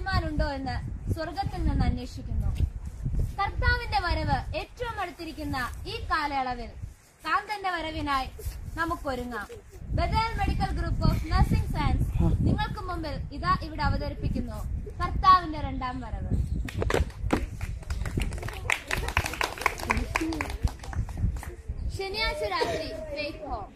നീതിമാനുണ്ടോ എന്ന് സ്വർഗത്തിൽ നിന്ന് അന്വേഷിക്കുന്നു കർത്താവിന്റെ വരവ് ഏറ്റവും അടുത്തിരിക്കുന്ന ഈ കാലയളവിൽ കാന്തന്റെ വരവിനായി നമുക്കൊരുങ്ങാം ബദൽ medical group of nursing science നിങ്ങൾക്ക് മുമ്പിൽ ഇതാ ഇവിടെ അവതരിപ്പിക്കുന്നു കർത്താവിന്റെ രണ്ടാം വരവ് ശനിയാഴ്ച രാത്രി ഫെയ്ത്ത് ഹോം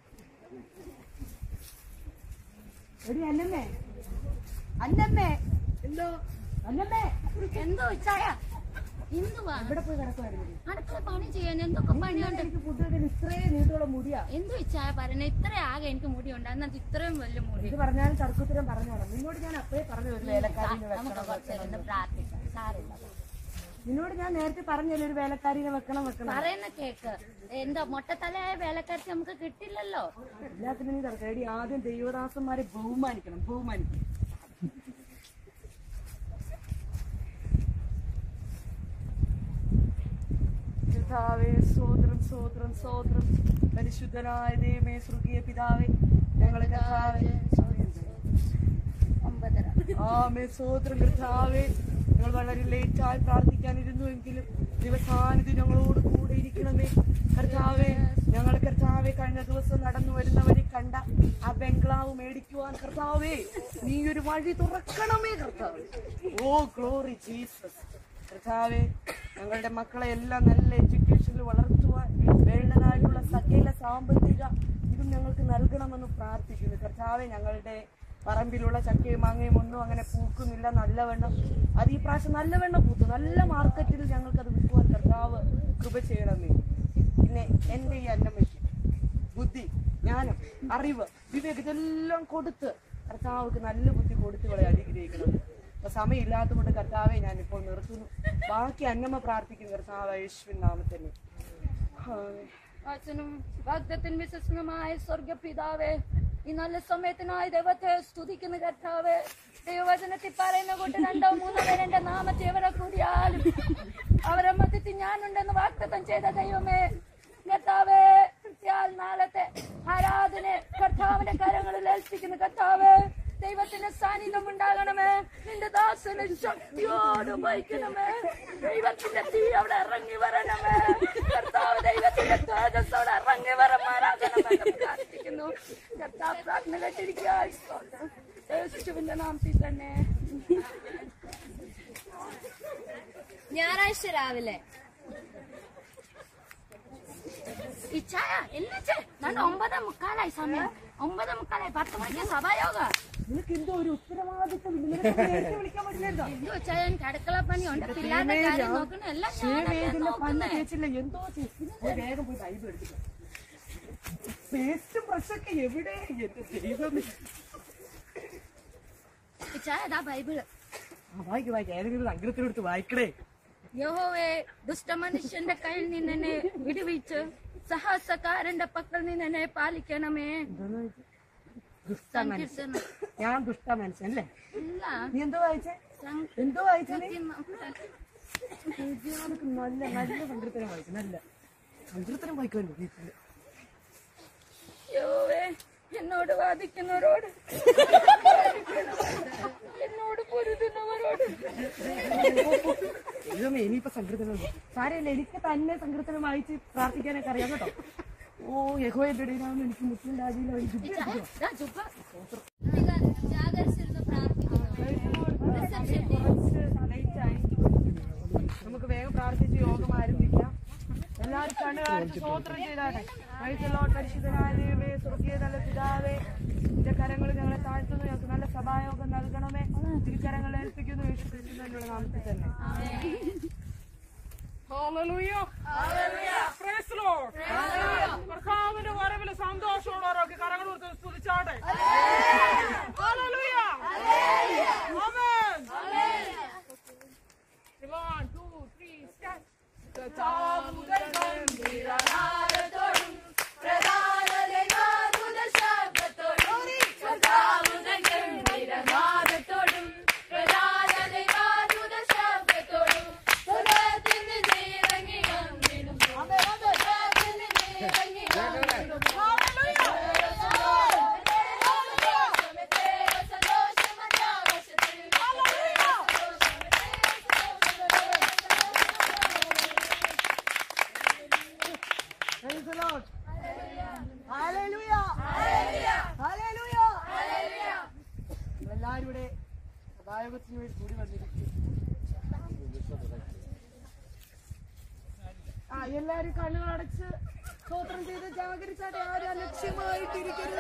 എടി അന്നമ്മേ അന്നമ്മേ എന്തോ അന്നമ്മേ എന്തോ ചായ എന്തുവാ ഇവിടെ പോയി കിടക്കുമായിരുന്നു അടുക്കള പണി ചെയ്യാൻ എന്തൊക്കെ പണിയുണ്ട് എനിക്ക് ഫുഡ് കഴിക്കാൻ ഇത്രയും നീട്ടോളം മുടിയാ എന്തോ ചായ പറഞ്ഞ ഇത്ര ആകെ എനിക്ക് മുടിയുണ്ട് എന്നിട്ട് ഇത്രയും വലിയ മുടി ഇത് പറഞ്ഞാലും തർക്കുത്തരം പറഞ്ഞോളാം നിന്നോട് ഞാൻ അപ്പഴേ പറഞ്ഞു ഒരു വേലക്കാരിനെ നമുക്ക് വെക്കണം കുറച്ചേരം പ്രാർത്ഥിക്കാം സാരില്ല നിന്നോട് ഞാൻ നേരത്തെ പറഞ്ഞല്ലോ ഒരു വേലക്കാരിനെ വെക്കണം വെക്കണം പറയുന്ന കേക്ക് എന്താ മൊട്ടത്തലയായ വേലക്കാരി നമുക്ക് കിട്ടില്ലല്ലോ എല്ലാത്തിനും നീ തർക്കം എടി ആദ്യം ദൈവദാസന്മാരെ ബഹുമാനിക്കണം ബഹുമാനിക്കണം കർത്താവേ സോദരം സോദരം സോദരം പരിശുദ്ധനായ ദൈവമേ സ്വർഗീയ പിതാവേ ഞങ്ങളെ കർത്താവേ ഒമ്പതര ആമേ സോദരം കർത്താവേ ഞങ്ങൾ വളരെ ലേറ്റായി പ്രാർത്ഥിക്കാനിരുന്നു എങ്കിലും ദിവസാനിധി ഞങ്ങളോട് കൂടെ ഇരിക്കണമേ കർത്താവേ ഞങ്ങൾ കർത്താവെ കഴിഞ്ഞ ദിവസം നടന്നു വരുന്നവരെ കണ്ട ആ ബംഗ്ലാവ് മേടിക്കുവാൻ കർത്താവേ നീ ഒരു വഴി തുറക്കണമേ കർത്താവേ ഓ ഗ്ലോറി ജീസസ് കർത്താവെ ഞങ്ങളുടെ മക്കളെ എല്ലാം നല്ല എഡ്യൂക്കേഷനിൽ വളർത്തുവാൻ വേണ്ടതായിട്ടുള്ള സകല സാമ്പത്തിക ഇതും ഞങ്ങൾക്ക് നൽകണമെന്ന് പ്രാർത്ഥിക്കുന്നു കർത്താവെ ഞങ്ങളുടെ പറമ്പിലുള്ള ചക്കയും മാങ്ങയും ഒന്നും അങ്ങനെ പൂക്കുന്നില്ല നല്ലവണ്ണം അത് ഈ പ്രാവശ്യം നല്ലവണ്ണം പൂത്തു നല്ല മാർക്കറ്റിൽ ഞങ്ങൾക്ക് അത് വിൽക്കുവാൻ കർത്താവ് കൃപ ചെയ്യണമേ പിന്നെ എൻ്റെ ഈ അന്നമ്മയ്ക്ക് ബുദ്ധി ജ്ഞാനം അറിവ് വിവേകം ഇതെല്ലാം കൊടുത്ത് കർത്താവുക്ക് നല്ല ബുദ്ധി കൊടുത്ത് ഇവളെ അനുഗ്രഹിക്കണം അപ്പൊ സമയമില്ലാത്തതുകൊണ്ട് കർത്താവെ ഞാൻ ഇപ്പോൾ നിർത്തുന്നു ബാക്കി അന്നമ്മ പ്രാർത്ഥിക്കും കർത്താവ് യേശുവിൻ നാമത്തിൽ അച്ഛനും ഭക്തത്തിന് വിശ്വസനമായ സ്വർഗപിതാവേ ഈ നല്ല സമയത്തിനായി ദൈവത്തെ സ്തുതിക്കുന്ന കർത്താവേ ദൈവവചനത്തിൽ പറയുന്ന കൊണ്ട് രണ്ടോ മൂന്നോ പേര് എന്റെ നാമത്തെ എവരെ കൂടിയാലും അവരെ മധ്യത്തിൽ ഞാനുണ്ടെന്ന് വാഗ്ദത്തം ചെയ്ത ദൈവമേ കർത്താവേ കൃത്യാൽ നാളത്തെ ആരാധന കർത്താവിന്റെ കരങ്ങളിൽ ഏൽപ്പിക്കുന്ന കർത്താവേ ദൈവത്തിന്റെ സാന്നിധ്യം ഉണ്ടാകണമേ നിന്റെ ദാസന് ശക്തിയോട് വഹിക്കണമേ ദൈവത്തിന്റെ തീ അവിടെ ഇറങ്ങി വരണമേ കർത്താവ് ദൈവത്തിന്റെ തേജസ് അവിടെ ഇറങ്ങി വരമാരാകണമെന്ന് പ്രാർത്ഥിക്കുന്നു കർത്താവ് പ്രാർത്ഥന കേട്ടിരിക്കുക യേശുവിന്റെ നാമത്തിൽ തന്നെ ഞായറാഴ്ച രാവിലെ ഈ ചായ എല്ലാ ചായ നല്ല ഒമ്പത് മുക്കാലായി സമയം ഒമ്പത് മുക്കാലായി പത്ത് മണിക്ക് സഭായോഗ നിനക്ക് എന്തോ ഒരു ഉത്തരവാദിത്വം ഇല്ല. നിനക്ക് നേരത്തെ വിളിക്കാൻ പറ്റില്ലല്ലോ എന്തോ ചായ എനിക്ക് അടുക്കള പണിയുണ്ട് പിള്ളേരുടെ കാര്യം നോക്കണം എല്ലാം ഞാനല്ലേ ശ്രീമേതിന്റെ പണ്ട് നോക്കുന്നേ തേച്ചില്ല എന്തോ ചെയ്യും പോയി വേഗം പോയി ബൈബിൾ എടുത്തിട്ട് പേസ്റ്റ് ബ്രഷൊക്കെ എവിടെ എന്റെ ദൈവമേ ഈ ചായ ഇതാ ബൈബിള് ആ, വായിക്ക് വായിക്ക് ഏതെങ്കിലും അഗ്രത്തിനെടുത്ത് വായിക്കണേ യഹോവേ ദുഷ്ടമനുഷ്യന്റെ കയ്യിൽ നിന്ന് എന്നെ വിടുവിച്ച് സഹസക്കാരന്റെ പക്കൽ നിന്ന് എന്നെ പാലിക്കണമേ ദുഷ്ട മനുഷ്യൻ സങ്കീർത്തനം ഞാൻ ദുഷ്ട മനുഷ്യൻ അല്ലേ ഇല്ല നീ എന്തോ വായിച്ചേ സങ്കീർത്തനം എന്തോ വായിച്ചേ നീ? ഇയാൾക്ക് നല്ല നല്ല സങ്കീർത്തനം വായിക്കും നല്ല സങ്കീർത്തനം വായിക്കുമല്ലോ വീട്ടില് യഹോവേ എന്നോട് വാദിക്കുന്നവരോട് എന്നോട് പൊരുതുന്നവരോട് ദൈവമേ ഇനിയിപ്പോ സങ്കീർത്തനം സാരമില്ല എനിക്ക് തന്നെ സങ്കീർത്തനം വായിച്ച് പ്രാർത്ഥിക്കാനൊക്കെ അറിയാം കേട്ടോ ഓ യഹോയുടെ ഇടയിലാണ് എനിക്ക് മുസ്ലിം രാജ്യയിലെ ഒരു ജുബ്ബ ഇട്ടു. ദാ ചുപ്പ. ജാഗരിച്ചിരുന്ന് പ്രാർത്ഥിക്കുന്നു കുറച്ച് late ആയി. നമുക്ക് വേഗം പ്രാർത്ഥിച്ച് യോഗം ആരംഭിക്കാം എല്ലാവരും കണ്ണുകാണിച്ച് സ്വോത്രം ചെയ്താട്ടെ വയസ്സല്ലോ പരിശുദ്ധനായ ദൈവമേ സ്വർഗീയ നല്ല പിതാവേ നിന്റെ കരങ്ങൾ ഞങ്ങളെ താഴ്ത്തുന്നു ഞങ്ങൾക്ക് നല്ല സഭായോഗം നൽകണമേ തിരുക്കരങ്ങൾ ഏൽപ്പിക്കുന്നു യേശു ക്രിസ്തുവിന്റെ നാമത്തിൽ തന്നെ Hallelujah. Praise the Lord. കർത്താവിന്റെ വരവിൽ സന്തോഷമുള്ളവരൊക്കെ കരങ്ങൾ കൊടുത്ത് സ്തുതിച്ചാട്ടെ Hallelujah. Amen. One, two, three, start. കർത്താവുകൾ ഗംഭീരനാദത്തോടും ശബ്ദത്തോടും Praise the Lord. Hallelujah. Hallelujah. എല്ലാവരും ഇവിടെ സഭായോഗത്തിന് വേണ്ടി കൂടി വന്നിരിക്കും ആ എല്ലാരും കണ്ണുകൾ അടച്ച് സ്തോത്രം ചെയ്ത് ജാഗരിച്ചാട്ടെ ആരും അലക്ഷ്യമായിട്ടിരിക്കരുത്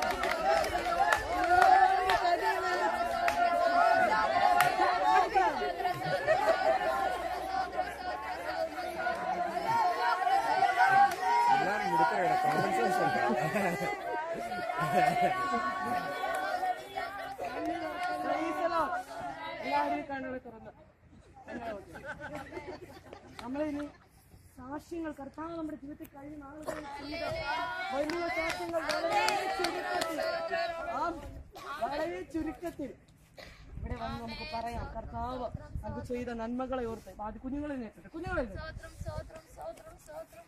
എല്ലാവരും കണ്ണുകൾ എല്ലാരും മിടുക്കരയുടെ കോമൺ സെൻസ് ഉണ്ട് Praise the Lord. എല്ലാവരും കണ്ണുകൾ തുറന്ന് നമ്മളിനി സാക്ഷ്യങ്ങൾ കർത്താവ് നമ്മുടെ ജീവിതത്തിൽ കഴിഞ്ഞ നാളുകളിൽ ചെയ്ത വലിയ സാക്ഷ്യങ്ങൾ വളരെ ചുരുക്കത്തിൽ ആ വളരെ ചുരുക്കത്തിൽ ഇവിടെ വന്ന് നമുക്ക് പറയാം കർത്താവ് നമുക്ക് ചെയ്ത നന്മകളെ ഓർത്ത് അത് കുഞ്ഞുങ്ങളെ നേരിട്ട് കുഞ്ഞുങ്ങളെ നേരിട്ട് സ്തോത്രം സ്തോത്രം സ്തോത്രം സ്തോത്രം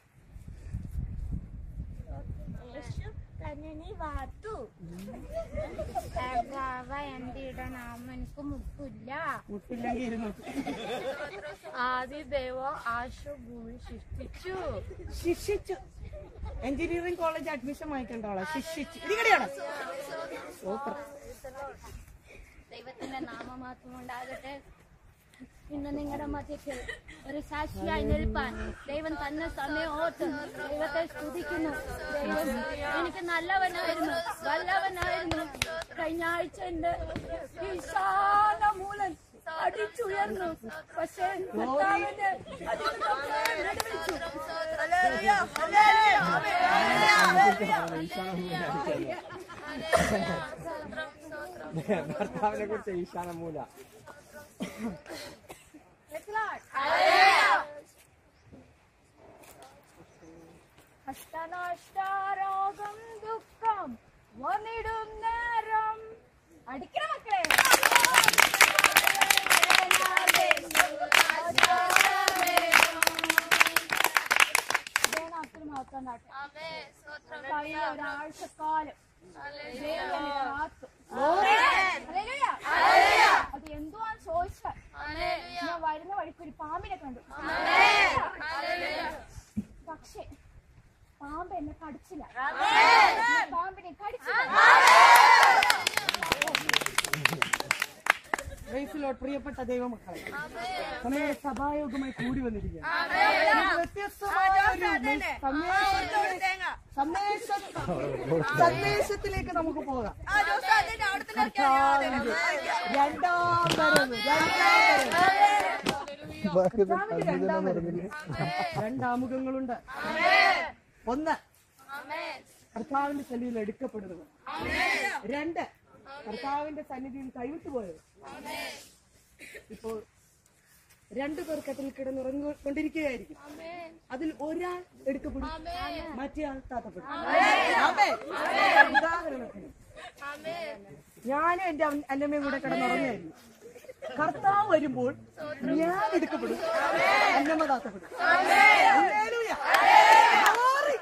യേശു കഞ്ഞനി വാർത്തു കർത്താവ എന്റെ ഇടനാമം എനിക്ക് മുട്ടില്ല മുട്ടില്ലെങ്കിൽ ഇരുന്നു ആദ്യ ദൈവം ആശു ഭൂമി സൃഷ്ടിച്ചു ശിക്ഷിച്ചു എഞ്ചിനീയറിംഗ് കോളേജ് അഡ്മിഷൻ വാങ്ങിക്കേണ്ട ആളാ ശിക്ഷിച്ചു ഇടികടിയാണ് സൂപ്പർ ദൈവത്തിന്റെ നാമമാത്രം ഉണ്ടാകട്ടെ ഇന്ന് നിങ്ങളുടെ മധ്യത്തിൽ ഒരു സാക്ഷിയായി നിൽപ്പാൻ ദൈവം തന്നെ സമയം ഓർത്ത് ദൈവത്തെ സ്തുതിക്കുന്നു ദൈവം എനിക്ക് നല്ലവനായിരുന്നു വല്ലവനായിരുന്നു കഴിഞ്ഞ ആഴ്ച എന്റെ വിശാല മൂലൻ അടിച്ചുയർന്നു പക്ഷേ കർത്താവിന്റെ അതിന് നമ്മളെ വിടുവിച്ചു. ഭർത്താവിനെ കുറിച്ച് ഈശാന മൂല അഷ്ടനഷ്ടാരോഗം ദുഃഖം വന്നിടും നേരം അടിക്കണ മക്കളെ ദേവനാമത്തിന് മഹത്വം ഉണ്ടാകട്ടെ. കഴിഞ്ഞ ഒരാഴ്ചക്കാലം ദൈവം എന്നെ കാത്തു. ഹല്ലേലൂയ. അത് എന്തുവാന്ന് ചോദിച്ചാൽ ഞാൻ വരുന്ന വഴിക്ക് ഒരു പാമ്പിനെ കണ്ടു പക്ഷേ പാമ്പ് എന്നെ കടിച്ചില്ല ഞാൻ പാമ്പിനെ കടിച്ചില്ല പ്രൈസിലോട്ട് പ്രിയപ്പെട്ട ദൈവമക്കളെ നമ്മുടെ സഭായോഗമായി കൂടി വന്നിരിക്കുകയാണ് നമുക്ക് വ്യത്യസ്തമായ ഒരു സന്ദേശത്തിലേക്ക് സന്ദേശ- സന്ദേശത്തിലേക്ക് നമുക്ക് പോകാം കർത്താവിന്റെ രണ്ടാം വരവ് രണ്ടാം വരവ് കർത്താവിന്റെ രണ്ടാം വരവിൽ രണ്ടാമുഖങ്ങളുണ്ട് ഒന്ന് കർത്താവിന്റെ സന്നിധിയിൽ എടുക്കപ്പെടുന്നത് രണ്ട് കർത്താവിന്റെ സന്നിധിയിൽ കൈവിട്ടു പോയത് ഇപ്പോൾ രണ്ടു പേർ കട്ടിൽ കിടന്നുറങ്ങിക്കൊണ്ടിരിക്കുകയായിരിക്കും അതിൽ ഒരാൾ എടുക്കപ്പെടും മറ്റേ ആൾ താത്തപ്പെടും ആമേൻ. ഉദാഹരണത്തിന് ഞാനും എന്റെ അമ്മ- അന്നമ്മയും കൂടെ കിടന്നുറങ്ങായിരുന്നു കർത്താവ് വരുമ്പോൾ ഞാൻ എടുക്കപ്പെടും അന്നമ്മ താത്തപ്പെടും ഹല്ലേലൂയ. Glory.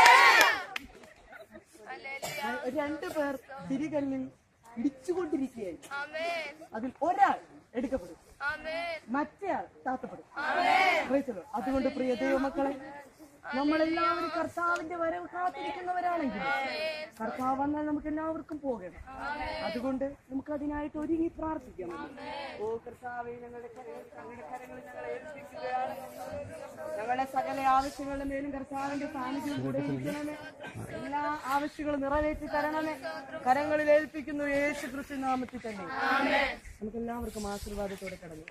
രണ്ടു പേർ തിരികല്ലിൽ ഇടിച്ചുകൊണ്ടിരിക്കുകയായിരുന്നു അതിൽ ഒരാൾ എടുക്കപ്പെടും മറ്റേയാൾ താത്തപ്പെടും Praise the Lord. അതുകൊണ്ട് പ്രിയ ദൈവമക്കളെ നമ്മളെല്ലാവരും കർത്താവിന്റെ വരവ് കാത്തിരിക്കുന്നവരാണെങ്കിൽ കർത്താവ് വന്നാൽ നമുക്ക് എല്ലാവർക്കും പോകണം അതുകൊണ്ട് നമുക്ക് അതിനായിട്ട് ഒരുങ്ങി പ്രാർത്ഥിക്കാം ഓ കർത്താവെ ഞങ്ങളുടെ കരങ്ങൾ ഞങ്ങളുടെ കരങ്ങൾ ഞങ്ങളെ ഏൽപ്പിക്കുകയാണ് ഞങ്ങളുടെ സകല ആവശ്യങ്ങളുടെ മേലും കർത്താവിന്റെ സാന്നിധ്യം കൂടെ ഇരിക്കണമേ എല്ലാ ആവശ്യങ്ങളും നിറവേറ്റി തരണമേ കരങ്ങളിൽ ഏൽപ്പിക്കുന്നു യേശു ക്രിസ്തു നാമത്തിൽ തന്നെ നമുക്ക് എല്ലാവർക്കും ആശീർവാദത്തോടെ കടന്നു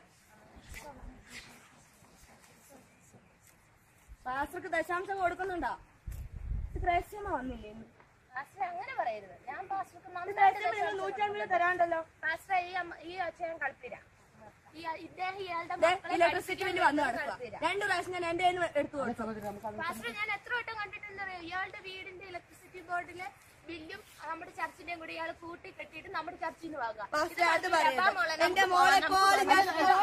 പാസ്റ്റർക്ക് ദശാംശം കൊടുക്കുന്നുണ്ടോ ത്രേസ്യമ വന്നില്ലേ ഇന്ന്? അങ്ങനെ പറയരുത് ഞാൻ പാസ്റ്റർക്ക് ത്രേസ്യമ നിങ്ങൾ നൂറ്റമ്പത് തരാണ്ടല്ലോ പാസ്റ്റർ ഈ അമ്മ- ഈ അച്ഛൻ കളിപ്പില്ല ഈ ഇദ്ദേഹം ഇയാളുടെ ദേ, മക്കളെ ഇലക്ട്രിസിറ്റി ബില്ല് വന്ന് കളിപ്പിക്കാൻ കിടക്കുക കളിപ്പില്ല. രണ്ടു പ്രാവശ്യം ഞാൻ എന്റെ കയ്യിൽ നിന്ന് എടുത്തു കൊടുത്തു പാസ്റ്റർ ഞാൻ എത്ര വട്ടം കണ്ടിട്ടുണ്ടറിയോ ഇയാളുടെ വീടിന്റെ ഇലക്ട്രിസിറ്റി ബോർഡിലെ ബില്ലും നമ്മുടെ ചർച്ചിന്റെയും കൂടി ഇയാൾ കൂട്ടി കെട്ടിയിട്ട് നമ്മുടെ ചർച്ചിൽ നിന്ന് വാങ്ങുക പാസ്റ്റർ അത് പറയരുത്. എന്റെ മോളെ പോലെ ഞാൻ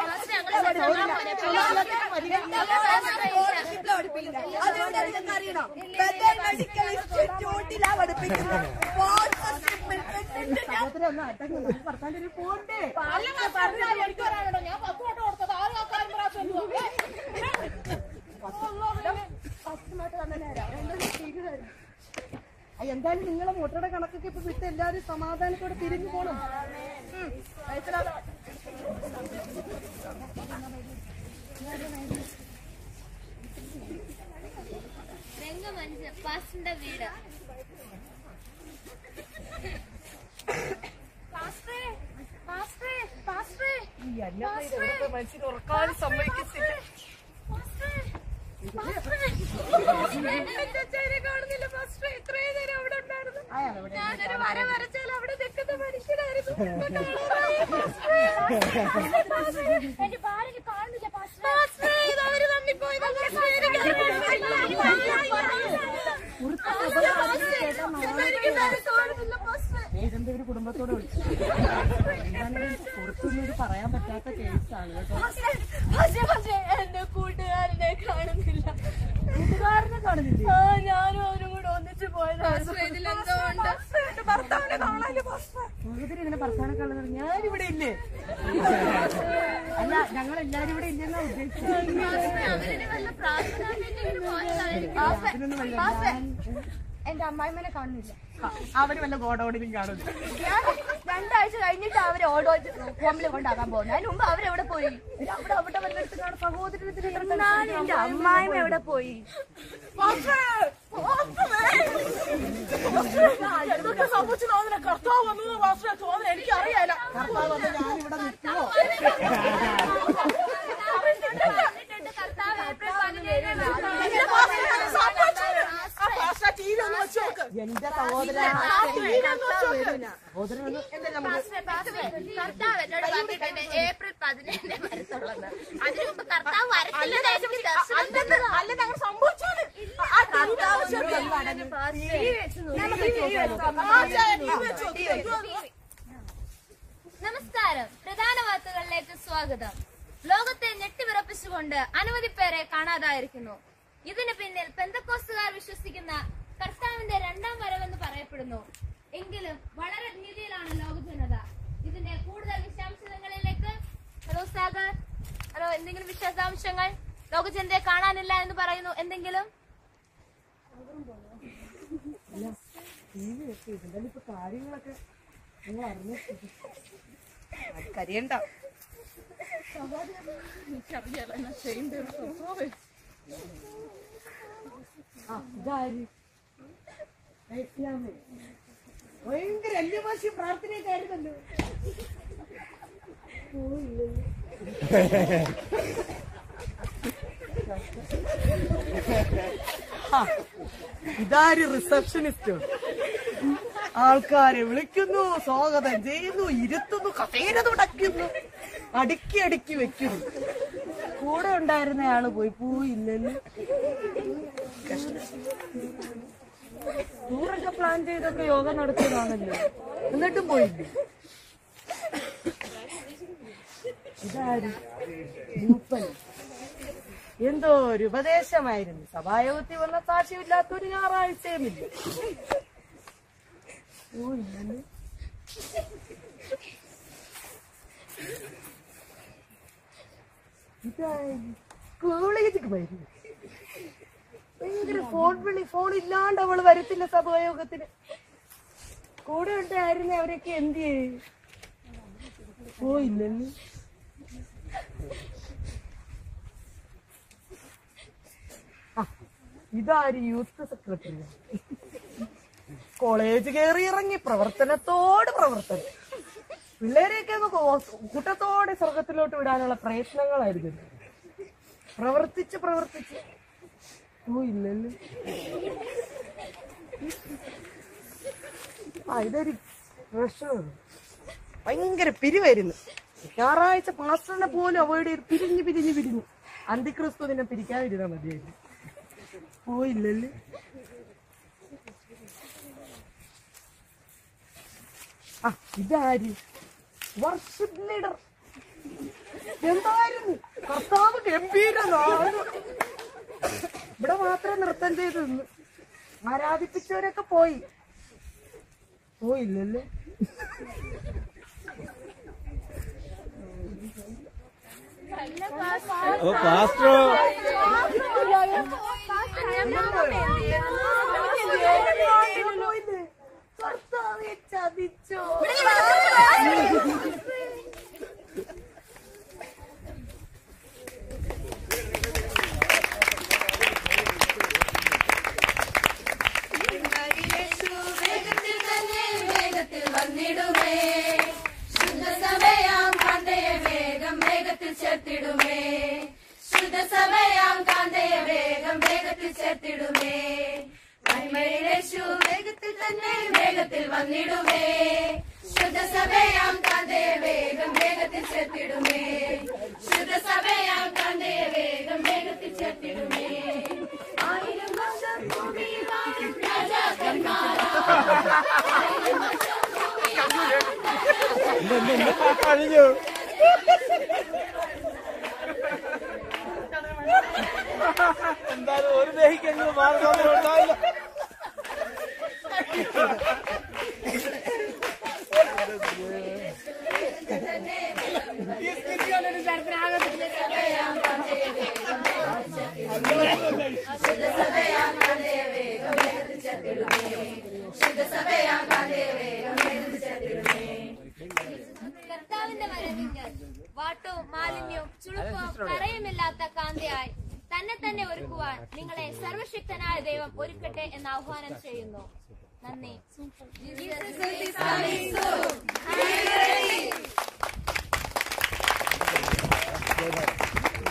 സ്കോളർഷിപ്പിൽ പഠിപ്പിക്കുന്നത് അതുകൊണ്ട് നിങ്ങൾക്ക് അറിയണം ബദൽ മെഡിക്കൽ ഇൻസ്റ്റിറ്റ്യൂട്ടിലാ പഠിപ്പിക്കുന്നത് സ്പോൺസർഷിപ്പ് കിട്ടിയിട്ട് ഞാൻ സഹോദരൻ ഒന്ന് അടങ്ങ് നമുക്ക് ഭർത്താവിന്റെ ഒരു പോണ്ടേ ഞാൻ പത്ത് വട്ടം കൊടുത്തത് ആരും ആ കാര്യം പ്രാവശ്യം എന്തുവാ? ഫസ്റ്റ് മായിട്ട് തന്നെ തരാം രണ്ട് ആ, എന്തായാലും നിങ്ങളെ മുട്ടയുടെ കണക്കൊക്കെ ഇപ്പൊ വിട്ട് എല്ലാരും സമാധാനത്തോടെ പിരിഞ്ഞു പോണം ഉം. മനസ്സിലായോ? രംഗമഞ്ച് പാസ്റ്ററിന്റെ വീട് പാസ്റ്ററേ പാസ്റ്ററേ പാസ്റ്ററേ ഈ അന്യായ ഇവിടുത്തെ മനുഷ്യന് ഉറക്കാനും സമ്മതിക്കത്തില്ല പാസ്റ്ററേ പാസ്റ്ററേ എന്റെ അച്ഛനെ കാണുന്നില്ല പാസ്റ്ററേ ഇത്രയും നേരം അവിടെ ഉണ്ടായിരുന്നു ഞാനൊരു വര വരച്ചാൽ അവിടെ നിൽക്കുന്ന മനുഷ്യനായിരുന്നു എന്റെ ഭാര്യനെ കാണുന്നില്ല പാസ്റ്ററേ ഇത് അവര് തമ്മിപ്പോയി ഏതെന്റെ ഒരു കുടുംബത്തോടെ വിളിച്ചു പുറത്തുനിന്ന് ഇത് പറയാൻ പറ്റാത്ത കേസാണ് കേട്ടോ എന്റെ കൂട്ടുകാരനെ കാണുന്നില്ല കൂട്ടുകാരനെ കാണുന്നില്ലേ ആ ഞാനും അവരും കൂടെ ഒന്നിച്ചു പോയതാണ് ഭർത്താവിനെ കാണാനില്ല സഹോദരി ഇങ്ങനെ ഭർത്താനെ കാണുന്നത് ഞാനിവിടെ ഇല്ലേ അല്ല ഞങ്ങൾ എല്ലാരും ഇവിടെ ഇല്ലെന്നാ ഉദ്ദേശിച്ചത് അവരുടെ വല്ല പ്രാർത്ഥന അതിനൊന്നും വല്ല എന്റെ അമ്മായിമ്മനെ കാണുന്നില്ല അവര് വല്ല ഗോഡൌണിലും കാണുന്നു ഞാൻ രണ്ടാഴ്ച കഴിഞ്ഞിട്ട് അവരെ ഓടോ ഹോമിൽ കൊണ്ടാക്കാൻ പോകുന്നത് അതിന് മുമ്പ് അവരെവിടെ പോയി അവിടെ അവിടെ വല്ലെടുത്ത് കാണും സഹോദരത്തിന് എന്നാലും എന്റെ അമ്മായിമ്മ എവിടെ പോയി ഇതൊക്കെ സംഭവിച്ചു തോന്നുന്ന കർത്താവ് വന്നു പാസ്റ്ററെ തോന്നുന്നു എനിക്ക് അറിയാല കർത്താവ് വന്ന് ഞാനിവിടെ നിൽക്കുമോ കർത്താവ് ഏപ്രിൽ പതിനേഴിന് പാസ്റ്റർ ടി വി ഒന്ന് വെച്ച് നോക്ക് എന്റെ സഹോദര സഹോദരൻ ഒന്ന് എന്താ നമുക്ക് കർത്താവ് എന്നോട് പറഞ്ഞിട്ടുണ്ട് ഏപ്രിൽ പതിനേഴിന് വരത്തുള്ളത് അതിനു മുമ്പ് കർത്താവ് വരത്തില്ലെന്ന് എനിക്ക് ദർശനം തന്നതാ. അല്ല ഞങ്ങൾ സംഭവിച്ചാണ് ആ ടി വി വെച്ച് നോക്ക് നമസ്കാരം പ്രധാന വാർത്തകളിലേക്ക് സ്വാഗതം ലോകത്തെ ഞെട്ടിവിറപ്പിച്ചുകൊണ്ട് അനവധി പേരെ കാണാതായിരിക്കുന്നു ഇതിന് പിന്നിൽ പെന്തക്കോസ്തുകാർ വിശ്വസിക്കുന്ന കർത്താവിന്റെ രണ്ടാം വരവെന്ന് പറയപ്പെടുന്നു എങ്കിലും വളരെ ഭീതിയിലാണ് ലോക ജനത ഇതിന്റെ കൂടുതൽ വിശദാംശങ്ങളിലേക്ക് ഹലോ സാഗർ ഹലോ എന്തെങ്കിലും വിശദാംശങ്ങൾ ലോക ജനതയെ കാണാനില്ല എന്ന് പറയുന്നു എന്തെങ്കിലും ടി വി വെച്ച് എന്തായാലും ഇപ്പൊ കാര്യങ്ങളൊക്കെ നിങ്ങൾ അറിഞ്ഞു കരിയണ്ട ആ ഇതാര് ഏഷ്യാമേ. ഭയങ്കര അന്യഭാഷ പ്രാർത്ഥനയൊക്കെ ആയിരുന്നല്ലോ ആ, ഇതാര് റിസപ്ഷനിസ്റ്റോ ആൾക്കാരെ വിളിക്കുന്നു സ്വാഗതം ചെയ്യുന്നു ഇരുത്തുന്നു കസേര തുടയ്ക്കുന്നു അടുക്കി അടുക്കി വെക്കുന്നു കൂടെ ഉണ്ടായിരുന്ന ആള് പോയി പോയില്ലല്ലോ ടൂറൊക്കെ പ്ലാൻ ചെയ്തൊക്കെ യോഗ നടത്തിയതാണല്ലോ എന്നിട്ടും പോയില്ലേ ഇതാര് മൂപ്പൻ എന്തോ ഒരു ഉപദേശമായിരുന്നു സഭായോഗത്തിൽ വന്ന സാക്ഷ്യമില്ലാത്ത ഒരു ഞായറാഴ്ചയുമില്ല ഓ ഇല്ലല്ലോ ഇതായിരുന്നു കോളേജിൽ വരുന്നു ഭയങ്കര ഫോൺ വിളി ഫോൺ ഇല്ലാണ്ട് അവള് വരത്തില്ല സഭായോഗത്തിന് കൂടെ ഉണ്ടായിരുന്ന അവരൊക്കെ എന്ത് ചെയ്യും പോയില്ലല്ലോ ആ, ഇതാര് യൂത്ത് സെക്രട്ടറി കോളേജ് കയറി ഇറങ്ങി പ്രവർത്തനത്തോട് പ്രവർത്തനം പിള്ളേരെയൊക്കെ ഒന്ന് കോ- കൂട്ടത്തോടെ സ്വർഗത്തിലോട്ട് വിടാനുള്ള പ്രയത്നങ്ങളായിരുന്നു പ്രവർത്തിച്ച് പ്രവർത്തിച്ച് ഓ ഇല്ലല്ലോ ആ ഇതൊരു പ്രശ്നം ഭയങ്കര പിരിവായിരുന്നു ഞായറാഴ്ച പാസ്റ്ററിനെ പോലും അവോയ്ഡ് ചെയ്ത് പിരിഞ്ഞ് പിരിഞ്ഞ് പിരിഞ്ഞ് അന്തിക്രിസ്തു നിന്നെ പിരിക്കാതിരുന്നാ മതിയായിരുന്നു ഓ ഇല്ലല്ലേ ആ ഇതാര് വർഷിപ്പ് ലീഡർ എന്തായിരുന്നു കർത്താവ് ഗംഭീരനാണ് ഇവിടെ മാത്രം നൃത്തം ചെയ്ത് നിന്ന് ആരാധിപ്പിച്ചവരൊക്കെ പോയി പോയില്ലല്ലേ ഓ പാസ്റ്ററോ തിരിച്ചോ വേഗത്തിൽ തന്നെ വേഗത്തിൽ വന്നിടുമേ ശുദ്ധസഭയാം കാന്തയെ വേഗം വേഗത്തിൽ ചേർത്തിടുമേ ശുദ്ധസഭയാം കാന്തയെ വേഗം വേഗത്തിൽ ചേർത്തിടുമേ മഹിമയിലേശു വേഗത്തിൽ തന്നെ വേഗത്തിൽ വന്നിടുമേ ശുദ്ധസഭയാം കാന്തയെ വേഗം വേഗത്തിൽ ചേർത്തിടുമേ ശുദ്ധസഭയാം കാന്തയെ വേഗം വേഗത്തിൽ ചേർത്തിടുമേ ആയിരം വർഷം ഭൂമിയിൽ വാഴും രാജാക്കന്മാരാ കഴിഞ്ഞു എന്തായാലും ഒരു ദേഹിക്കെങ്കിലും മാർഗം ഉണ്ടാവില്ല ഈ സ്ഥിതി കണ്ടിട്ട് ചരിത്രമാകത്തില്ല കർത്താവിന്റെ വരവിങ്കൽ വാട്ടവും മാലിന്യവും ചുളുക്കവും കറയുമില്ലാത്ത കാന്തയായി തന്നെ തന്നെ ഒരുക്കുവാൻ നിങ്ങളെ സർവശക്തനായ ദൈവം ഒരുക്കട്ടെ എന്ന് ആഹ്വാനം ചെയ്യുന്നു നന്ദി Thank